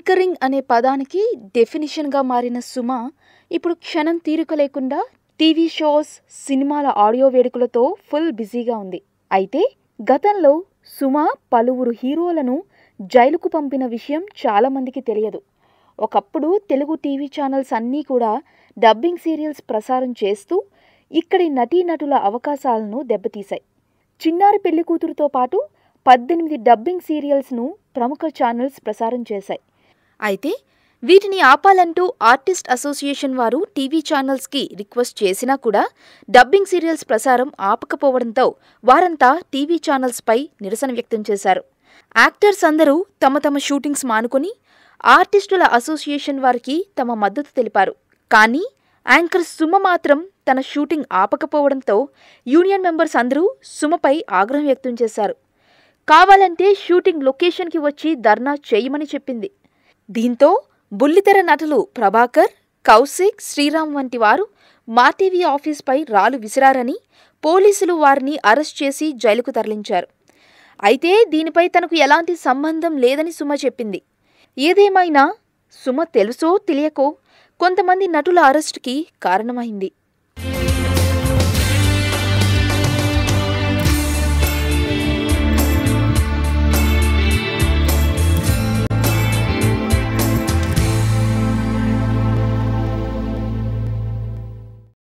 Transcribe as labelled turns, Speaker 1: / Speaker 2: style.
Speaker 1: anchoring అనే పదానికి డెఫినిషన్గా మారిన సుమ ఇప్పుడు క్షణం తీరిక లేకుండా టీవీ షోస్ సినిమాల ఆడియో వేడుకలతో ఫుల్ బిజీగా ఉంది అయితే గతంలో సుమ పలువురు హీరోలను జైలుకు పంపిన విషయం చాలామందికి తెలియదు ఒకప్పుడు తెలుగు టీవీ ఛానల్స్ అన్నీ కూడా డబ్బింగ్ సీరియల్స్ ప్రసారం చేస్తూ ఇక్కడి నటీనటుల అవకాశాలను దెబ్బతీశాయి చిన్నారి పెళ్లి కూతురుతో పాటు పద్దెనిమిది డబ్బింగ్ సీరియల్స్ను ప్రముఖ ఛానల్స్ ప్రసారం చేశాయి అయితే వీటిని ఆపాలంటూ ఆర్టిస్ట్ అసోసియేషన్ వారు టీవీ ఛానల్స్కి రిక్వెస్ట్ చేసినా కూడా డబ్బింగ్ సీరియల్స్ ప్రసారం ఆపకపోవడంతో వారంతా టీవీ ఛానల్స్పై నిరసన వ్యక్తం చేశారు యాక్టర్స్ అందరూ తమ తమ షూటింగ్స్ మానుకొని ఆర్టిస్టుల అసోసియేషన్ వారికి తమ మద్దతు తెలిపారు కానీ యాంకర్ సుమ మాత్రం తన షూటింగ్ ఆపకపోవడంతో యూనియన్ మెంబర్స్ అందరూ సుమపై ఆగ్రహం వ్యక్తం చేశారు కావాలంటే షూటింగ్ లొకేషన్కి వచ్చి ధర్నా చేయమని చెప్పింది దీంతో బుల్లితెర నటులు ప్రభాకర్ కౌశిక్ శ్రీరామ్ వంటి వారు మాటీవీ ఆఫీస్పై రాలు విసిరారని పోలీసులు వారిని అరెస్ట్ చేసి జైలుకు తరలించారు అయితే దీనిపై తనకు ఎలాంటి సంబంధం లేదని సుమ చెప్పింది ఏదేమైనా సుమ తెలుసో తెలియకో కొంతమంది నటుల అరెస్టుకి కారణమైంది